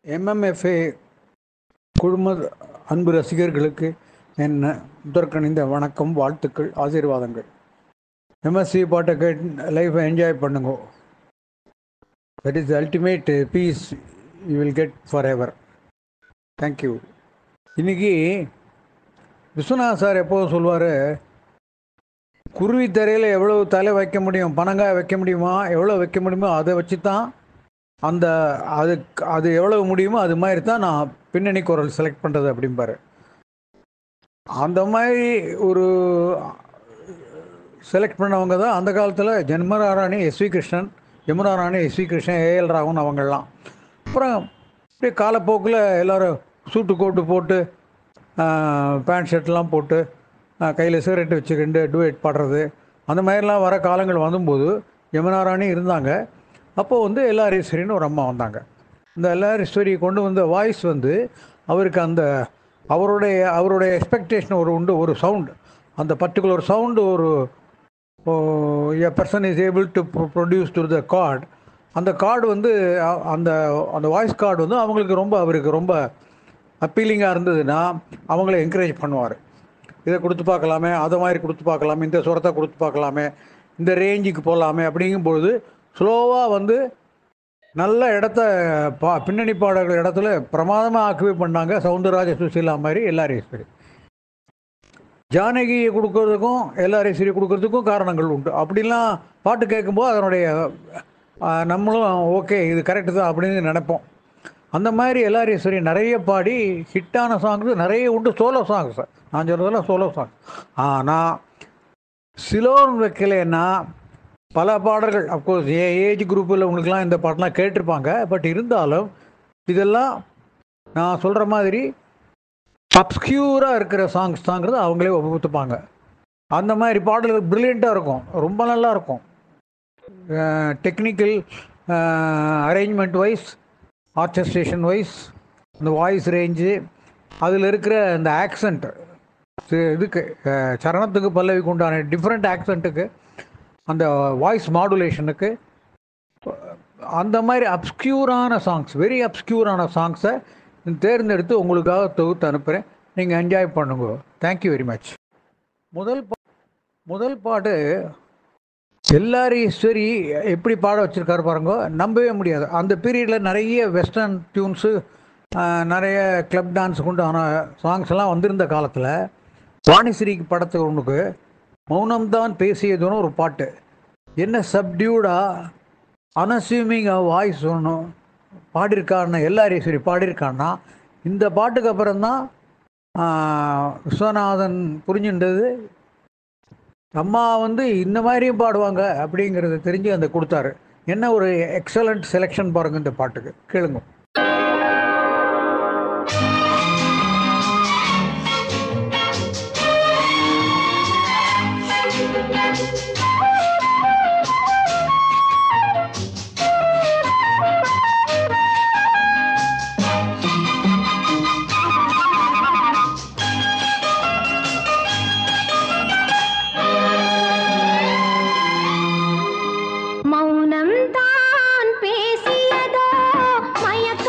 எம்எம்எஃப்ஏ குழும அன்பு ரசிகர்களுக்கு என் முதற்கணிந்த வணக்கம் வாழ்த்துக்கள் ஆசீர்வாதங்கள் எம்எஸ்சி பாட்டை கேட்டு லைஃப்பை என்ஜாய் பண்ணுங்க that is ultimate peace you will get forever thank you இன்னைக்கு விஸ்வநாத் சார் எப்போதும் சொல்லுவார் குருவி தரையில் எவ்வளோ தலை வைக்க முடியும் பனங்காய் வைக்க முடியுமா எவ்வளோ வைக்க முடியுமோ அதை வச்சு தான் அந்த அது அது எவ்வளவு முடியுமோ அது மாதிரி தான் நான் பின்னணி குரல் செலக்ட் பண்ணுறது அப்படிம்பாரு அந்த மாதிரி ஒரு செலக்ட் பண்ணவங்க தான் அந்த காலத்தில் ஜென்மராராணி SV Krishnan Yamunarani SV Krishnan AL Raghavan அவங்கெல்லாம் அப்புறம் அப்படியே காலப்போக்கில் எல்லோரும் சூட்டு கோட்டு போட்டு பேண்ட் ஷர்ட்லாம் போட்டு கையில் சிகரெட்டு வச்சுக்கிண்டு டூயட் பாடுறது அந்த மாதிரிலாம் வர காலங்கள் வரும்போது யமுனாராணி இருந்தாங்க அப்போது வந்து எல்லாரீஸ்வரின்னு ஒரு அம்மா வந்தாங்க இந்த எல்லாரீஸ்வரி கொண்டு வந்த வாய்ஸ் வந்து அவருக்கு அந்த அவருடைய அவருடைய எக்ஸ்பெக்டேஷன் ஒரு உண்டு ஒரு சவுண்டு அந்த பர்டிகுலர் சவுண்டு ஒரு a person is able to produce to the chord அந்த கார்டு வந்து அ- அந்த அந்த வாய்ஸ் கார்டு வந்து அவங்களுக்கு ரொம்ப அவருக்கு ரொம்ப அப்பீலிங்காக இருந்ததுன்னா அவங்கள என்கரேஜ் பண்ணுவார் இதை கொடுத்து பார்க்கலாமே அதை மாதிரி கொடுத்து பார்க்கலாமே இந்த சுரத்தை கொடுத்து பார்க்கலாமே இந்த ரேஞ்சுக்கு போகலாமே அப்படிங்கும்பொழுது ஸ்லோவாக வந்து நல்ல இடத்த பா பின்னணி பாடல்கள் இடத்துல பிரமாதமாக ஆக்குவே பண்ணாங்க சவுந்தரராஜ சுசீலா மாதிரி எல்லாரேஸ்வரி ஜானகியை கொடுக்கறதுக்கும் எல்லாரேஸ்வரி கொடுக்கறதுக்கும் காரணங்கள் உண்டு அப்படிலாம் பாட்டு கேட்கும்போது அதனுடைய ஆஹ், நம்மளும் ஓகே இது கரெக்டு தான் அப்படின்னு நினைப்போம் அந்த மாதிரி எல்லாரேஸ்வரி நிறைய பாடி ஹிட்டான சாங்ஸ் நிறைய உண்டு சோலோ சாங்ஸ் நான் சொல்கிறதெல்லாம் சோலோ சாங் ஆனால் சிலோன் வைக்கலைன்னா பல பாடல்கள் அப்கோர்ஸ் ஏ ஏஜ் குரூப்பில் உங்களுக்குலாம் இந்த பாட்டெலாம் கேட்டிருப்பாங்க பட் இருந்தாலும் இதெல்லாம் நான் சொல்கிற மாதிரி அப்ஸ்கியூராக இருக்கிற சாங்ஸ் தாங்கிறது அவங்களே ஒப்புத்துப்பாங்க அந்த மாதிரி பாடல்கள் ப்ரில்லியண்ட்டாக இருக்கும் ரொம்ப நல்லா இருக்கும் technical arrangement wise orchestration wise இந்த வாய்ஸ் ரேஞ்சு அதில் இருக்கிற இந்த ஆக்சண்ட் இதுக்கு அஹ், சரணத்துக்கு பல்லவிக்கு உண்டான டிஃப்ரெண்ட் ஆக்சண்ட்டுக்கு அந்த வாய்ஸ் மாடுலேஷனுக்கு அந்த மாதிரி அப்ஸ்கியூரான சாங்ஸ் வெரி அப்ஸ்கியூரான சாங்ஸை தேர்ந்தெடுத்து உங்களுக்காக தொகுத்து அனுப்புகிறேன் நீங்கள் என்ஜாய் பண்ணுங்க தேங்க்யூ வெரி மச் முதல் பா முதல் பாட்டு எல்லாரீஸ்வரி எப்படி பாட வச்சுருக்காரு பாருங்க நம்பவே முடியாது அந்த பீரியடில் நிறைய வெஸ்டர்ன் டியூன்ஸு நிறைய கிளப் டான்ஸுக்கு உண்டான சாங்ஸ் எல்லாம் வந்திருந்த காலத்தில் வாணிஸ்ரீக்கு படத்துக்கு ஒன்றுக்கு மௌனம்தான் பேசியதுன்னு ஒரு பாட்டு என்ன சப்டியூடாக அனஸ்யூமிங்காக வாய்ஸ் ஒன்றும் பாடியிருக்காருன்னா எல்லாரீஸ்வரி பாடியிருக்கான்னா இந்த பாட்டுக்கு அப்புறம் தான் விஸ்வநாதன் புரிஞ்சுன்றது அம்மா வந்து இந்த மாதிரியும் பாடுவாங்க அப்படிங்கிறத தெரிஞ்சு அந்த கொடுத்தாரு என்ன ஒரு எக்ஸலண்ட் செலெக்ஷன் பாருங்க இந்த பாட்டுக்கு கேளுங்க மௌனம் தான் பேசியதோ மயக்க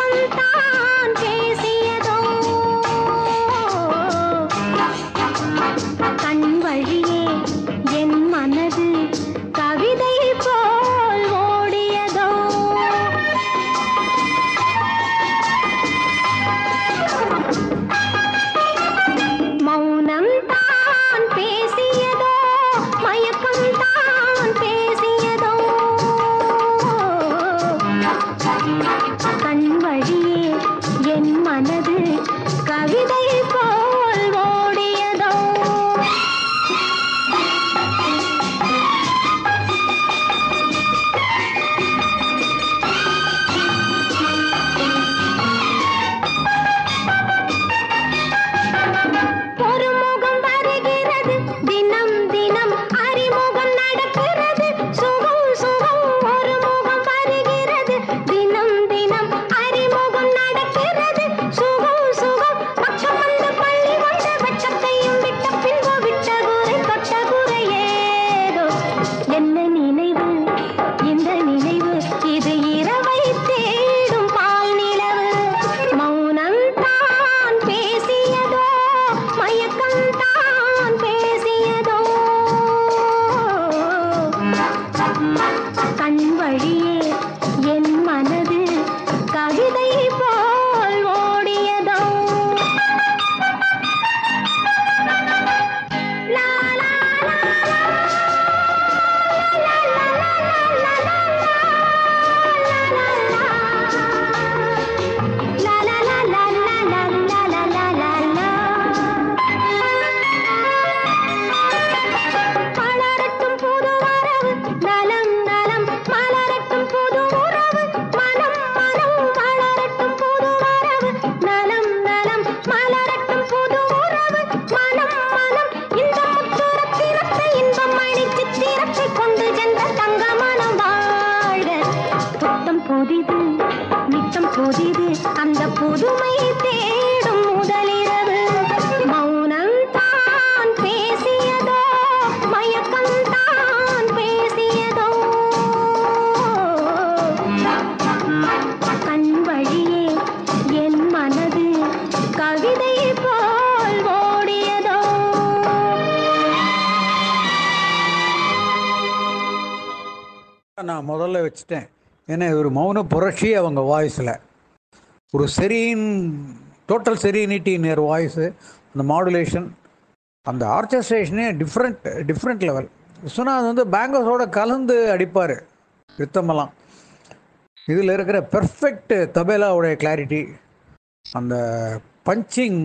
நான் முதல்ல வச்சுட்டேன் ஏன்னா இது ஒரு மௌன புரட்சி அவங்க வாய்ஸில் ஒரு serene total serenity near voice அந்த மாடுலேஷன் அந்த ஆர்கெஸ்ட்ரேஷனே டிஃப்ரெண்ட் டிஃப்ரெண்ட் லெவல் விஸ்வநாத் வந்து பேங்கர்ஸோட கலந்து அடிப்பார் ரித்தமெல்லாம் இதில் இருக்கிற பெர்ஃபெக்ட் தபேலாவுடைய கிளாரிட்டி அந்த பஞ்சிங்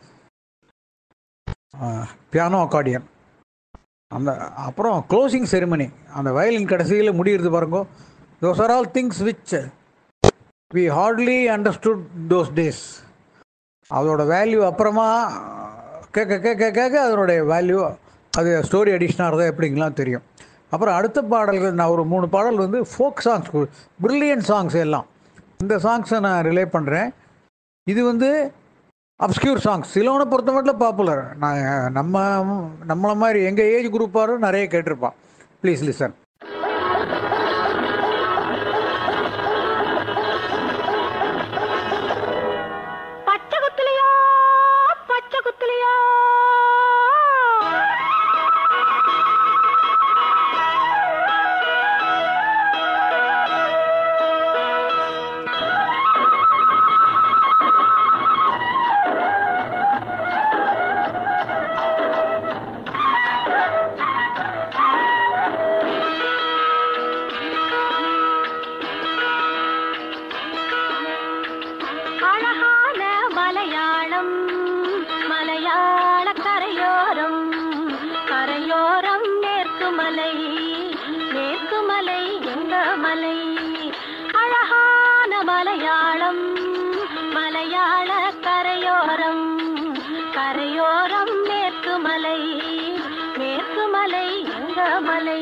பியானோ அக்கார்டியன் அந்த அப்புறம் க்ளோசிங் செரிமனி அந்த வயலின் கடைசியில் முடிகிறது பாருங்க those are all things which we hardly understood those days அதோட வேல்யூ அப்புறமா கேட்க கேட்க கேட்க அதனுடைய வேல்யூ அது ஸ்டோரி அடிஷனாக இருந்தால் எப்படிங்கலாம் தெரியும் அப்புறம் அடுத்த பாடல்கள் நான் ஒரு மூணு பாடல் வந்து ஃபோக் சாங்ஸ் பிரில்லியன்ட் சாங்ஸ் எல்லாம் இந்த சாங்ஸை நான் ரிலே பண்ணுறேன் இது வந்து அப்ஸ்கியூர் சாங்ஸ் சிலோனை பொறுத்த மட்டும் பாப்புலர் நான் நம்ம நம்மளை மாதிரி எங்கள் ஏஜ் குரூப்பாரும் நிறைய கேட்டிருப்பான் ப்ளீஸ் லிசன் பச்சை குத்துலையா பச்சை குத்துலையா அழகான மலையாளம் மலையாள கரையோரம் கரையோரம் மேற்கு மலை மேற்கு மலை எங்க மலை அழகான மலையாளம் மலையாள கரையோரம் கரையோரம் மேற்கு மலை மேற்கு மலை எங்க மலை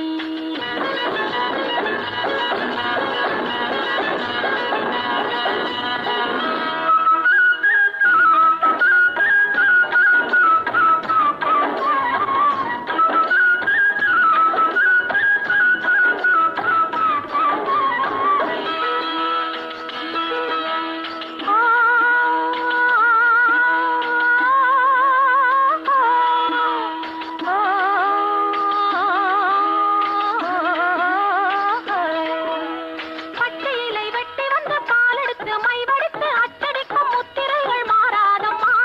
பச்சை இலை வெட்டி வந்து பாலெடுத்து மைவெடுத்து அச்சடிக்கும் முத்திரைகள் மாறாதம்மா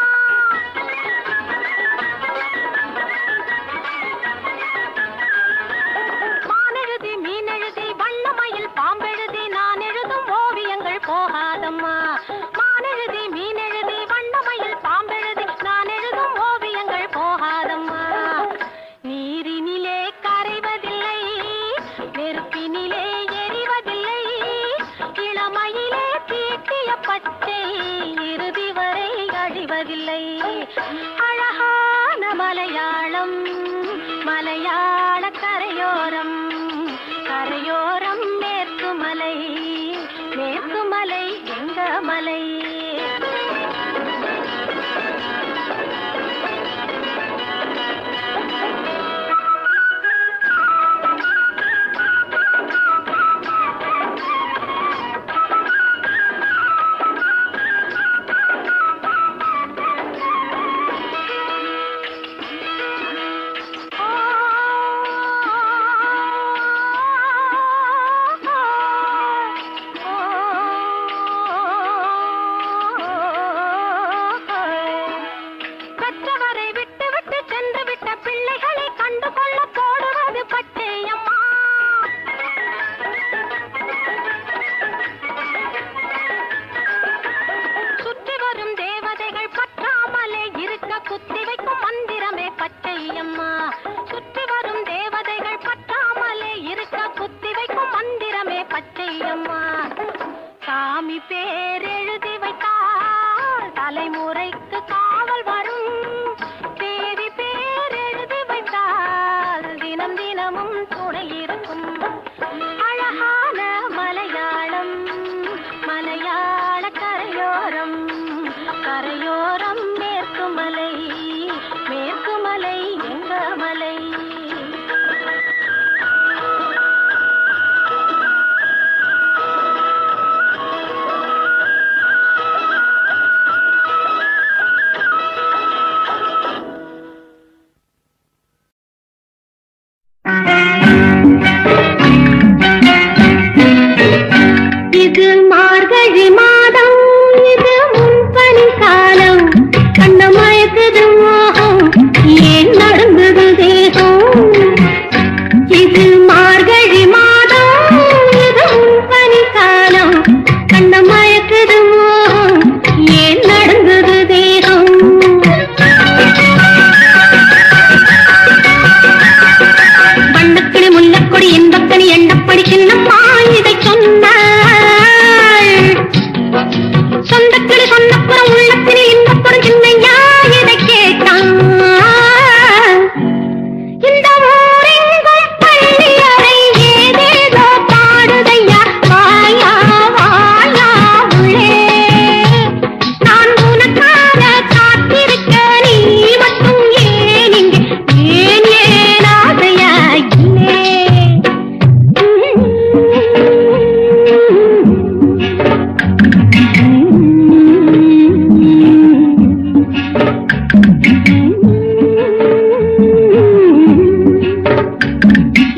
மானெழுதி மீனெழுதி வண்ணமயில் பாம்பெழுதி நான் எழுதும் ஓவியங்கள் போகாதம்மா மானெழுதி மீனெழுதி வண்ணமயில் பாம்பெழுதி நான் எழுதும் ஓவியங்கள் போகாதம்மா நீரினிலே கரைவதில்லை நெருப்பினிலே எரிவதில்லை இளமையிலே தீட்டிய பச்சை இறுதி வரை அழிவதில்லை அழகான மலையாளம் மலையாள கரையோரம் கரையோரம் மேற்கு மலை மேற்கு மலை எங்க மலை ஆ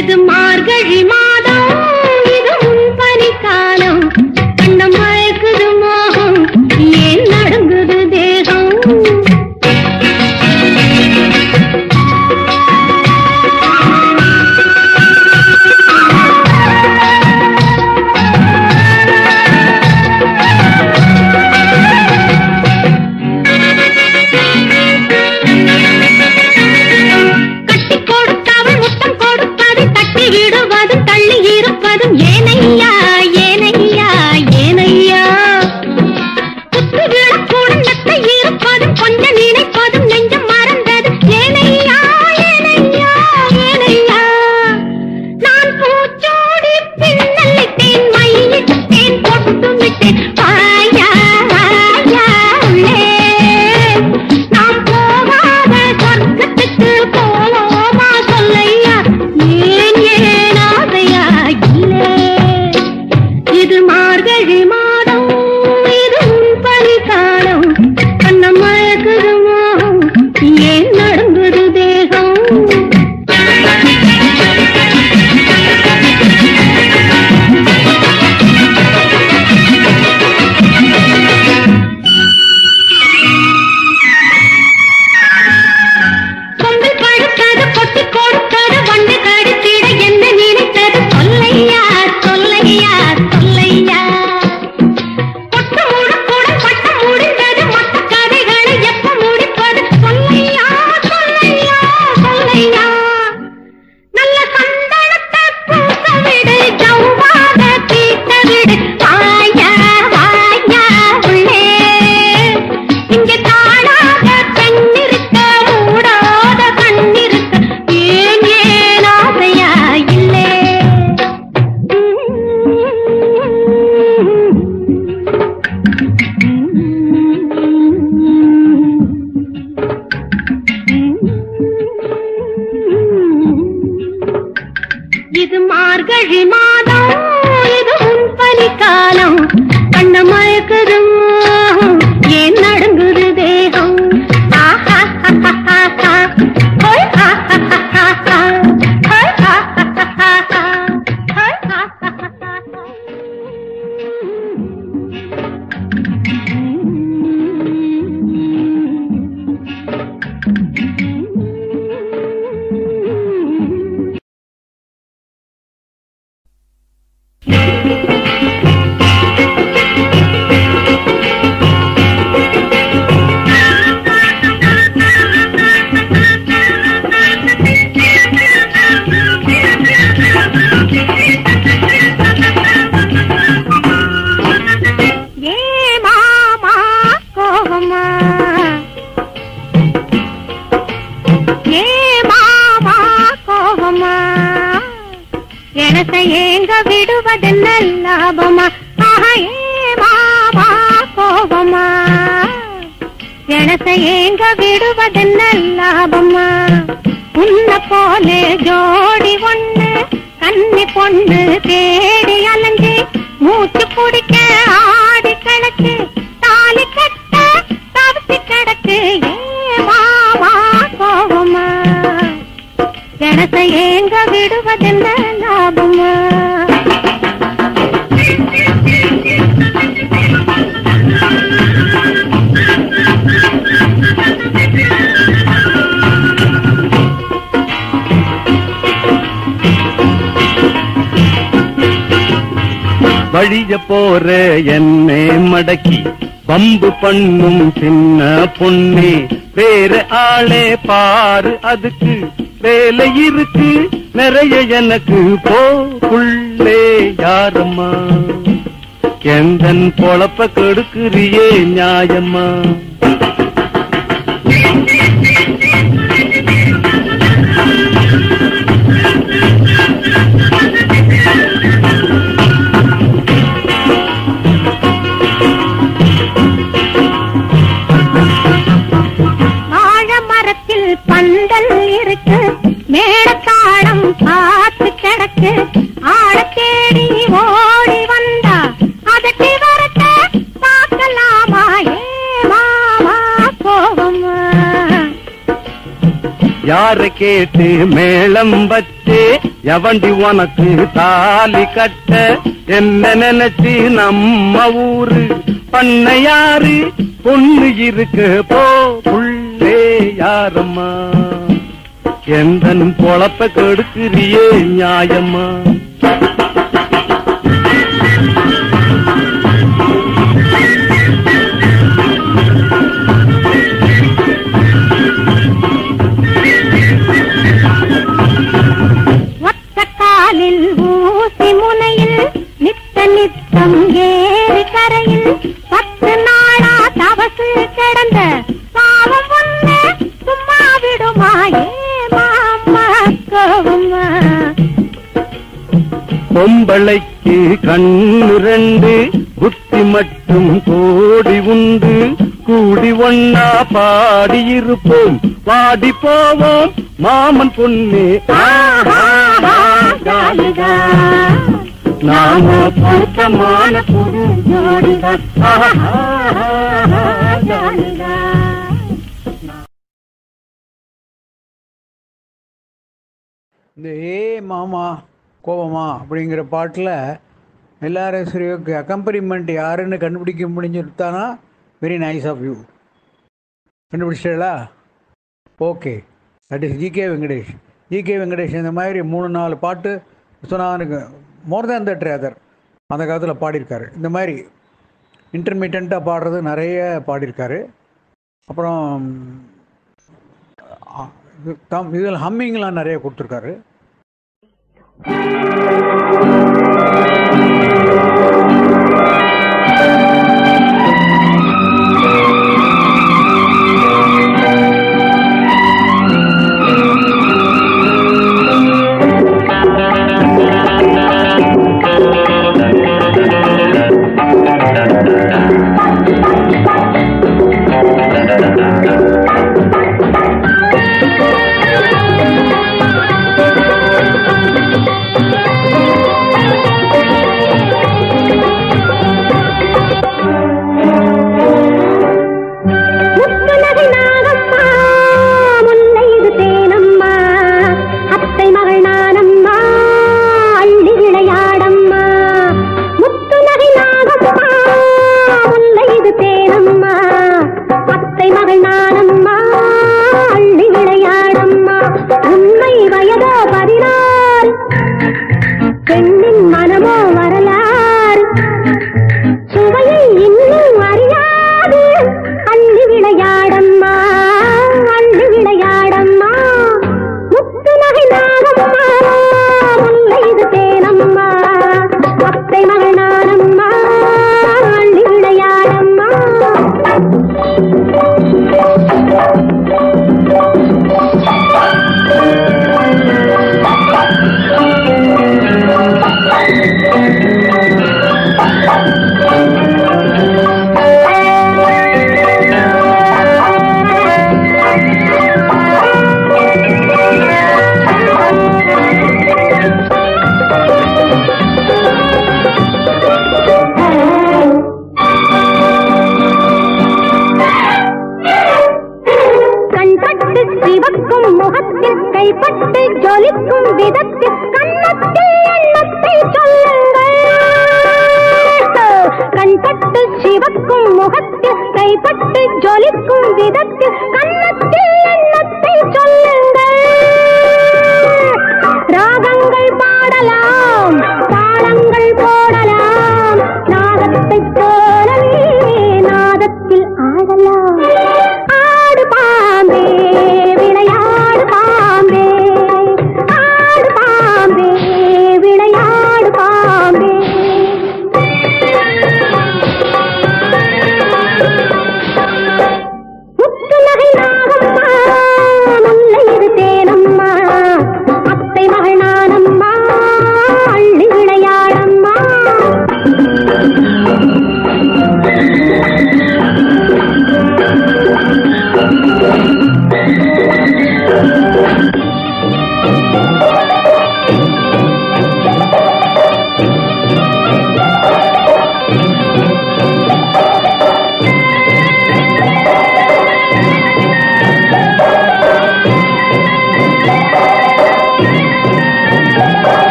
இது மார்கழி மாதம் இது உன் பனிக்காலம் கண்ணம் மயக்குது மோகம் ஏன் நடுங்குது தேகம் கட்டி கொடுத்தவள் முத்தம் கொடுப்பது தட்டி விடுவதும் தள்ளி இருப்பதும் ஏனையா ஏனையா ஏனையா குத்து விழக்கூடும் நத்தை இருப்பதும் கொஞ்சம் நினைப்பதும் நெஞ்சம் மறந்தது ஏனையா ஏனையா ஏனையா நான் பூச்சோடி பின்னலிட்டேன் மையிட்டேன் பொட்டுமிட்டேன் வாயா வாயா உள்ளே நாம் போகாத சொர்க்கத்துக்கு போவோமா சொல்லையா ஏன் ஏன் ஆசையா இல்லை இது மார்கழி மாதம் இது உன் பனிக்காலம் கண்ணம் மயக்குது மோகம் ஏன் நடுங்குது தேகம் கொம்பில் படுத்தது கொட்டி கொடுத்தது வண்டு கடித்திட என்ன நினைத்தது சொல்லையா சொல்லையா சொல்லையா பொட்டு மூடக்கூடம் பட்டம் முடிந்தது மொத்த கதைகளை எப்ப முடிப்பது சொல்லையா சொல்லையா சொல்லையா நல்ல சந்தனத்தை பூச விடு ஜவ்வாத தீட்ட விடு வாயா வாயா உள்ளே இங்கே காணாத பெண் இருக்க மூடாத கண் இருக்க ஏன் ஏன் ஆசையா இல்லே இது மார்கழி மாதம் இது உன் பனிக்காலம் கண்ண மயக்குது மோகம், ஏன் நடுங்குது தேகம் ஆஹா, ஆஹா, ஆஹா. ஹோய், ஆஹா, ஆஹா, ஆஹா. ஹோய், ஆஹா, ஆஹா, ஆஹா. ஹோய், ஆஹா, ஆஹா, ஆஹா. ஏ மாமா கோவமா ஏ மாமா கோவமா எனச ஏங்க விடுவதென்ன லாபமா ஆஹா ஏ மாமா கோவமா எனச ஏங்க விடுவதென்ன லாபமா உன்ன போலே ஜோடி ஒண்ணு கன்னி பொண்ணு தேடி அலைஞ்சு மூச்சு பிடிக்க ஆடி கிடக்கு தாலி கட்ட தவிச்சு கிடக்கு ஏ மாமா கோவமா எனச ஏங்க விடுவதென்ன லாபமா வழிய போற என்னை மடக்கி பம்பு பண்ணும் சின்ன பொண்ணே வேற ஆளே பாரு அதுக்கு வேலை இருக்கு நிறைய எனக்கு போக்குள்ளே யாரம்மா எந்தன் பொழப்ப கெடுக்குறியே நியாயம்மா வாழ மரத்தில் பந்தல் இருக்கு மேடத்தாளம் காத்து கிடக்கு ஆட தேடி ஓடி வந்தா அதட்டி வரட்ட பார்க்கலாமா ஏ மாமா கோவமா யார கேட்டு மேளம் வச்சே எவண்டி உனக்கு தாலி கட்ட என்ன நினைச்சு நம்ம ஊரு பண்ணையாரு பொண்ணு இருக்கு போ புள்ளே யாரம்மா எந்தன் பொழப்ப கெடுக்கிறியே நியாயம்மா ஒத்த காலில் ஊசி முனையில் நித்த நித்தம் ஏறி கரையில் பத்து நாளா தவசு கிடந்த பாவம் ஒண்ணு சும்மா விடுமா ஏமாமா கோவமா பொம்பளைக்கு கண்ணு ரெண்டு புத்தி மட்டும் கோடி உண்டு கூடி ஒன்னா பாடியிருப்போம் பாடி போவோம் மாமன் பொண்ணே ஆஹா, ஜாலிதா. நாம பொருத்தமான புது ஜோடிதான் ஆஹா, ஜாலிதா. இந்த ஏ மாமா கோவமா அப்படிங்கிற பாட்டில் எல்லாரேஸ்வரியோக்கு அக்கம்பரிமெண்ட் யாருன்னு கண்டுபிடிக்க முடிஞ்சிருத்தானா வெரி நைஸ் ஆஃப் யூ கண்டுபிடிச்சிட்டா okay that is GK Venkatesh GK Venkatesh இந்த மாதிரி மூணு நாலு பாட்டு விஸ்வநாதனுக்கு மோர் தேன் தட் ரேதர் அந்த காலத்தில் பாடியிருக்காரு இந்த மாதிரி இன்டர்மீடியண்ட்டாக பாடுறது நிறைய பாடியிருக்காரு அப்புறம் அ, இது கம் இதில் ஹம்மிங்லாம் நிறைய கொடுத்துருக்காரு முத்துநகை நாகம்மா, முல்லை இது தேனம்மா, அத்தை மகள் நானம்மா, அள்ளி விளையாடம்மா. முத்துநகை நாகம்மா, முல்லை இது தேனம்மா, அத்தை மகள் நானம்மா, அள்ளி விளையாடம்மா. உண்மை வயதோ பதினாறு பெண்ணின் மனமோ வரலாறு சுவையை இன்னும் அறியாது அள்ளி விளையாடம்மா அள்ளி விளையாடம்மா முத்து நகை நாகம்மா முல்லை இது தேனம்மா அத்தை மகள் நானம்மா அள்ளி விளையாடம்மா கண்பட்டு சிவக்கும் முகத்தில் கைப்பட்டு ஜொலிக்கும் விதத்தில் கண்ணத்தில் எண்ணத்தை சொல்லுங்கள் கண்பட்டு சிவக்கும் முகத்தில் கைப்பட்டு ஜொலிக்கும் விதத்தில் கண்ணத்தில் எண்ணத்தை சொல்லுங்கள் ராகங்கள் பாடலாம் தாளங்கள் போடலாம் நாகத்தைப் போலவே நாதத்தில் ஆடலாம் ஆடு பாம்பே விளையாடு பாம்பே ஆடு பாம்பே விளையாடு பாம்பே முத்து நகை நாகம்மா முல்லை இது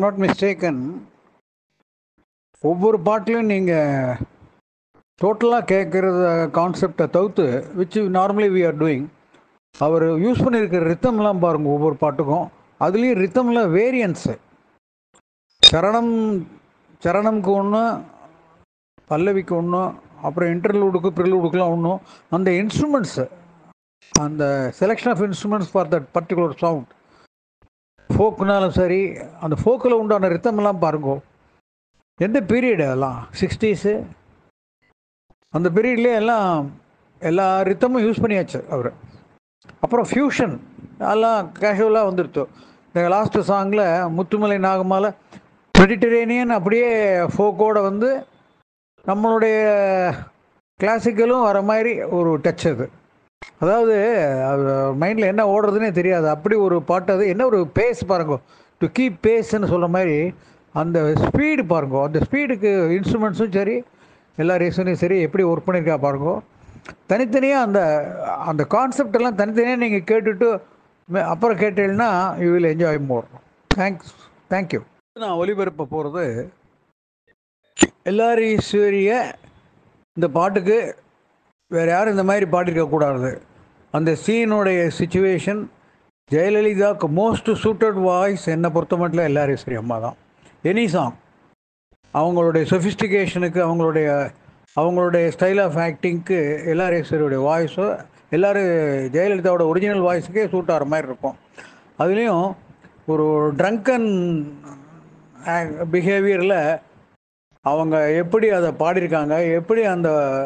ஐம் நாட் மிஸ்டேக்கன் ஒவ்வொரு பாட்டிலையும் நீங்கள் டோட்டலாக கேட்குறத கான்செப்டை தவிர்த்து which normally we are doing அவர் யூஸ் பண்ணியிருக்கிற ரித்தம்லாம் பாருங்கள் ஒவ்வொரு பாட்டுக்கும் அதுலேயும் ரித்தமில் வேரியன்ஸு சரணம் சரணம்க்கு ஒன்று பல்லவிக்கு ஒன்று அப்புறம் இன்டர்லூடுக்கு ப்ரிலூடுக்குலாம் ஒன்றும் அந்த இன்ஸ்ட்ருமெண்ட்ஸு அந்த selection of instruments for that particular sound ஃபோக்குனாலும் சரி அந்த ஃபோக்கில் உண்டான ரித்தமெல்லாம் பாருங்க எந்த பீரியட் அதெல்லாம் சிக்ஸ்டீஸு அந்த பீரியட்லேயே எல்லாம் எல்லா ரித்தமும் யூஸ் பண்ணியாச்சு அவர் அப்புறம் ஃப்யூஷன் அதெல்லாம் கேஷுவலாக வந்துருச்சு இந்த லாஸ்ட்டு சாங்கில் முத்துமலை நாகமால மெடிட்டரேனியன் அப்படியே ஃபோக்கோட வந்து நம்மளுடைய கிளாசிக்கலும் வர மாதிரி ஒரு டச் அது அதாவது மைண்டில் என்ன ஓடுறதுனே தெரியாது அப்படி ஒரு பாட்டு அது என்ன ஒரு பேஸ் பாருங்க டு கீப் பேஸ்ன்னு சொல்கிற மாதிரி அந்த ஸ்பீடு பாருங்க அந்த ஸ்பீடுக்கு இன்ஸ்ட்ருமெண்ட்ஸும் சரி எல்லா ரீசனையும் சரி எப்படி ஒர்க் பண்ணியிருக்கா பாருங்க தனித்தனியாக அந்த அந்த கான்செப்ட் எல்லாம் தனித்தனியாக நீங்கள் கேட்டுட்டு மே- அப்புறம் கேட்டீங்கன்னா you will enjoy more thanks thank you நான் ஒலிபரப்ப போகிறது எல்லாரும் ஈஸ்வரிய இந்த பாட்டுக்கு வேறு யாரும் இந்த மாதிரி பாடிருக்க கூடாது அந்த சீனுடைய சுச்சுவேஷன் ஜெயலலிதாவுக்கு மோஸ்ட் சூட்டட் வாய்ஸ் என்னை பொறுத்த மட்டும் எல்லாரும் ஈஸ்வரி அம்மா தான் எனி சாங் அவங்களுடைய சொஃபிஸ்டிகேஷனுக்கு அவங்களுடைய அவங்களுடைய ஸ்டைல் ஆஃப் ஆக்டிங்க்கு எல்லாரேஸ்வரியோடைய வாய்ஸோ எல்லோரும் ஜெயலலிதாவோட ஒரிஜினல் வாய்ஸுக்கே சூட் ஆகிற மாதிரி இருக்கும் அதுலேயும் ஒரு ட்ரங்கன் பிஹேவியரில் அவங்க எப்படி அதை பாடியிருக்காங்க எப்படி அந்த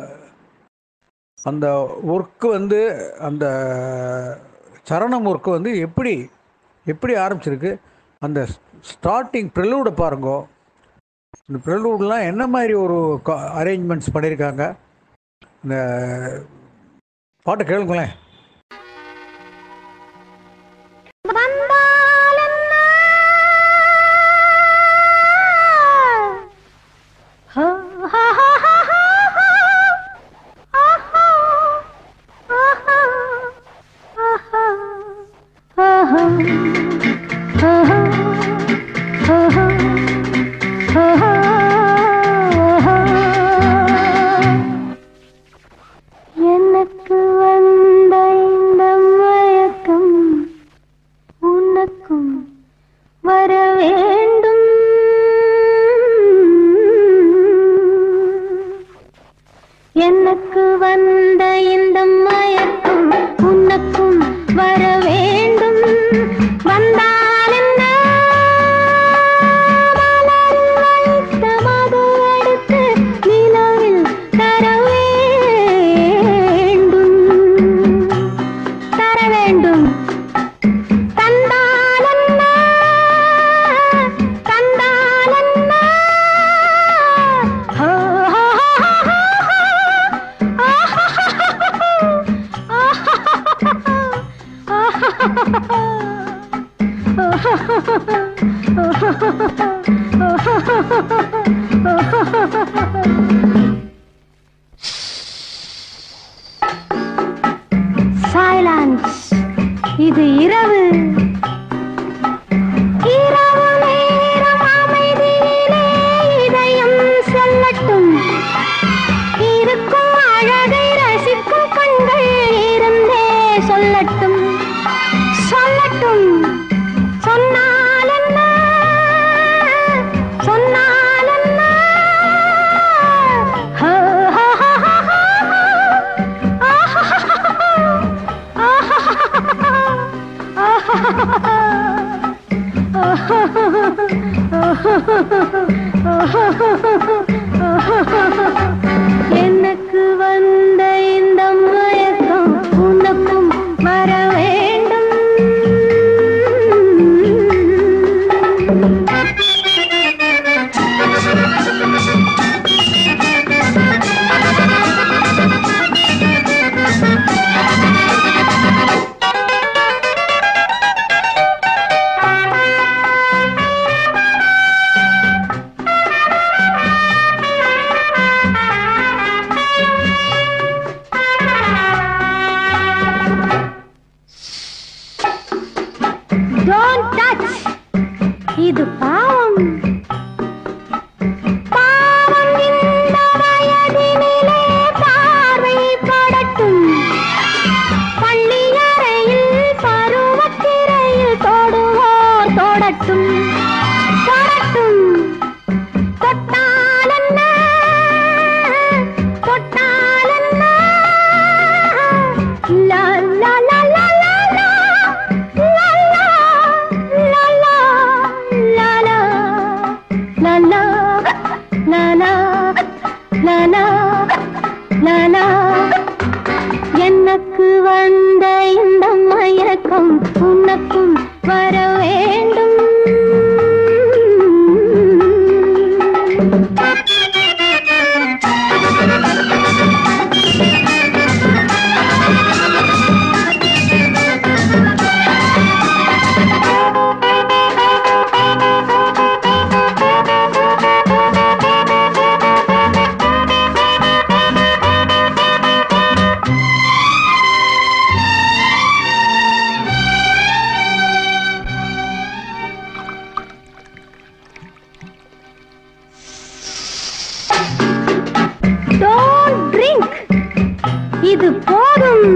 அந்த ஒர்க்கு வந்து அந்த சரணம் ஒர்க்கு வந்து எப்படி எப்படி ஆரம்பிச்சிருக்கு அந்த ஸ்டார்டிங் ப்ரிலூடை பாருங்கோ இந்த ப்ரிலூட்லாம் என்ன மாதிரி ஒரு அரேஞ்ச்மெண்ட்ஸ் பண்ணியிருக்காங்க இந்த பாட்டை கேளுங்களேன் வந்தாலென்ன? ஹோ, ஹோ, ஹோ, ஹோ, ஹோ, ஹோ. ஆஹா, ஆஹா, ஆஹா, ஆஹா, ஆஹா, ஆஹா, ஆஹா, ஆஹா. எனக்கு வந்த இந்த மயக்கம் உனக்கும் வர வேண்டும் எனக்கு வந்த இந்த மயக்கம் உனக்கும் வர வேண்டும் வந்தால் என்ன மலரில் வைத்த மது எடுத்து நிலவில் தர வேண்டும் தர வேண்டும் தந்தாலென்ன தந்தாலென்ன ஹோ, ஹோ, ஹோ, ஹோ, ஹோ. சைலன்ஸ் இது இரவு இரவு நேரம் அமைதியிலே இதயம் செல்லட்டும் இருக்கும் அழகை ரசிக்கும் கண்கள் இருந்தே சொல்லட்டும் சொல்லட்டும் சொன்னால் என்ன சொன்னால் என்ன ஹோ, ஹோ, ஹோ, ஹோ, ஹோ. எனக்கு வந்த இந்த மயக்கம் உனக்கும் வர வேண்டும் Don't touch. இது பாவம் வரட்டும் வரட்டும் தொட்டாலென்ன தொட்டாலென்ன லா லா லா லா லா லா லா லா லா லா லா லா லா லா லா லா லா லா எனக்கு வந்த இந்த மயக்கம் உனக்கும் வர வேண்டும் Don't drink. இது போதும்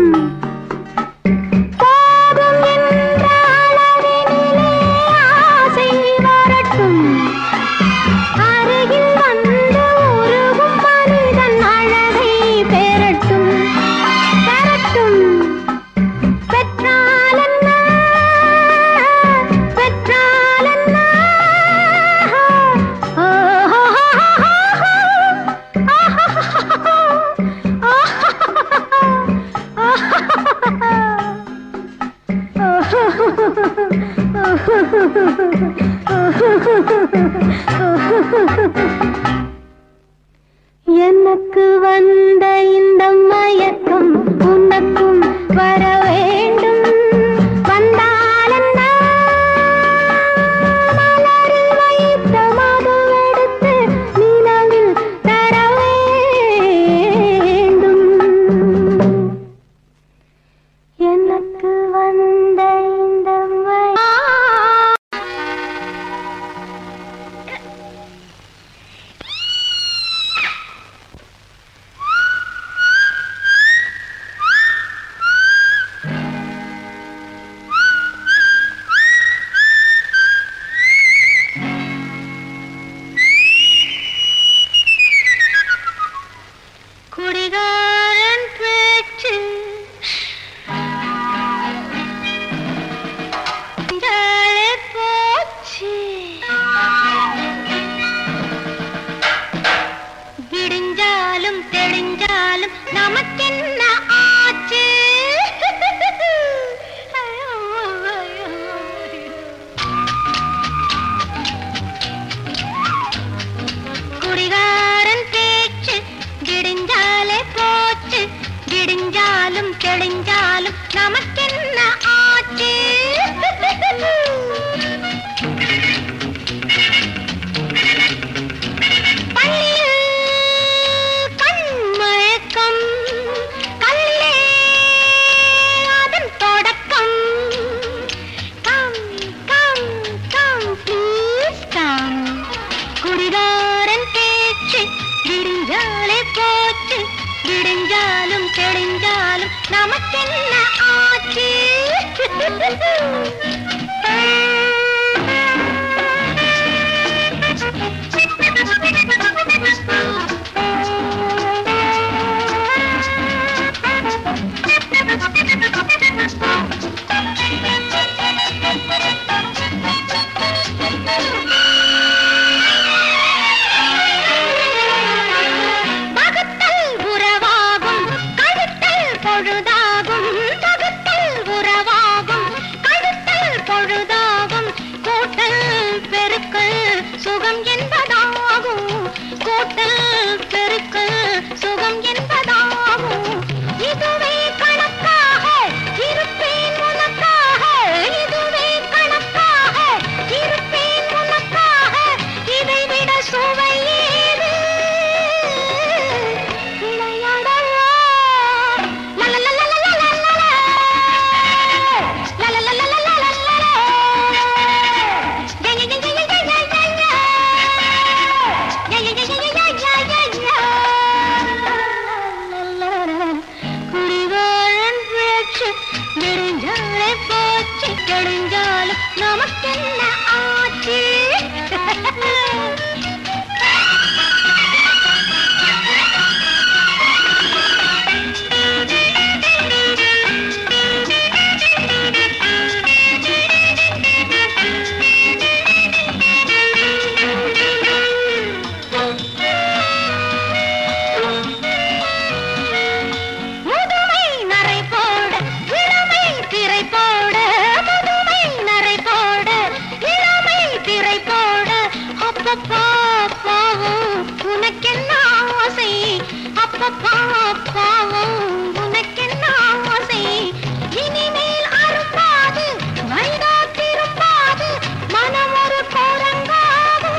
போதும் என்ற அளவினிலே ஆசை வரட்டும் அருகில் வந்து உருகும் மனிதன் அழகை பெறட்டும் பெறட்டும் பெற்றால் என்ன பெற்றால் என்ன எனக்கு வந்த இந்த மயக்கம் உனக்கும் வர வேண்டும் வந்தால் என்ன மலரில் வைத்த மதுவெடுத்து நிலவில் தர வேண்டும் எனக்கு வந்த இந்த மய- குடிகாரன் பேச்சு ஜாலே போச்சு விடிஞ்சாலும் தெளிஞ்சாலும் நமக்கென்ன ஆச்சு ஐயோ, ஐயோ, ஐயோ. குடிகாரன் பேச்சு விடிஞ்சாலே போச்சு விடிஞ்சாலும் தெளிஞ்சாலும் நமக்கென்ன ஆச்சு பள்ளியில் கண்மயக்கம் கல்லே அதன் தொடக்கம் come come come please come குடிகாரன் பேச்சு விடிஞ்சாலே போச்சு விடிஞ்சாலும் தெளிஞ்சாலும் நமக்கென்ன ஆச்சு பகுத்தல் உறவாகும் கழுத்தல் பொழுதாகும் பகுத்தல் உறவாகும் கழுத்தல் பொழுதாகும் கூட்டல் பெருக்கல் சுகம் என்பதாகும் கூட்டல் பெருக்கல் சுகம் என்பதாகும் இதுவே கணக்காக இருப்பேன் உனக்காக இதுவே கணக்காக இருப்பேன் உனக்காக இதைவிட சுவை ஏது விளையாடவா லலலலலலலலல. லலலலலலலலல. ய, ய, ய, ய, ய, ய, ய, ய, ய. ய, ய, ய, ய, ய, ய, ய, ய. குடிகாரன் பேச்சு விடிஞ்சாலே போச்சு வச்சு கெடுஞ்சாலும் நமக்கென்ன ஆச்சு முதுமை நரை போட இளமை திரை போட முதுமை நரை போட இளமை திரை போட அப்பப்பா பாவம் உனக்கென்ன ஆசை அப்பப்பா பாவம் உனக்கென்ன ஆசை இனிமேல் அரும்பாது வைதா திரும்பாது மனம் ஒரு கோரங்காகும்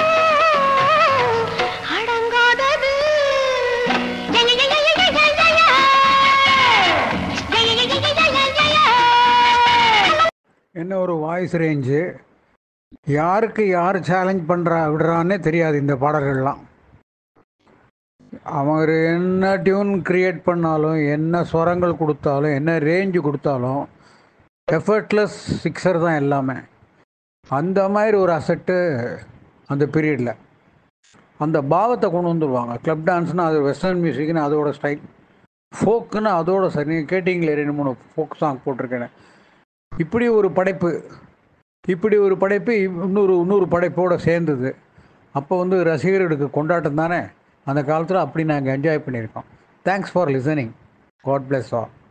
அடங்காதது ஜய ஜய ஜய ஜய ஜய ஜய. ஜய ஜய ஜய ஜய ஜய ஜய. என்ன ஒரு வாய்ஸ் ரேஞ்சு யாருக்கு யார் சேலஞ்ச் பண்ணுறா விடுறான்னே தெரியாது இந்த பாடல்கள்லாம் அவர் என்ன டியூன் கிரியேட் பண்ணாலும் என்ன ஸ்வரங்கள் கொடுத்தாலும் என்ன ரேஞ்சு கொடுத்தாலும் எஃபர்ட்லெஸ் சிக்ஸர் தான் எல்லாமே அந்த மாதிரி ஒரு அசட்டு அந்த பீரியடில் அந்த பாவத்தை கொண்டு வந்துடுவாங்க கிளப் டான்ஸ்னால் அது வெஸ்டர்ன் மியூசிக்னு அதோட ஸ்டைல் ஃபோக்குன்னு அதோட சரி நீங்கள் கேட்டிங்களே ரெண்டு மூணு ஃபோக் சாங் போட்டிருக்கேன் இப்படி ஒரு படைப்பு இப்படி ஒரு படைப்பு இன்னொரு இன்னொரு படைப்போடு சேர்ந்தது அப்போ வந்து ரசிகர்களுக்கு கொண்டாட்டம் தானே அந்த காலத்தில் அப்படி நாங்கள் என்ஜாய் பண்ணியிருக்கோம் thanks for listening god bless all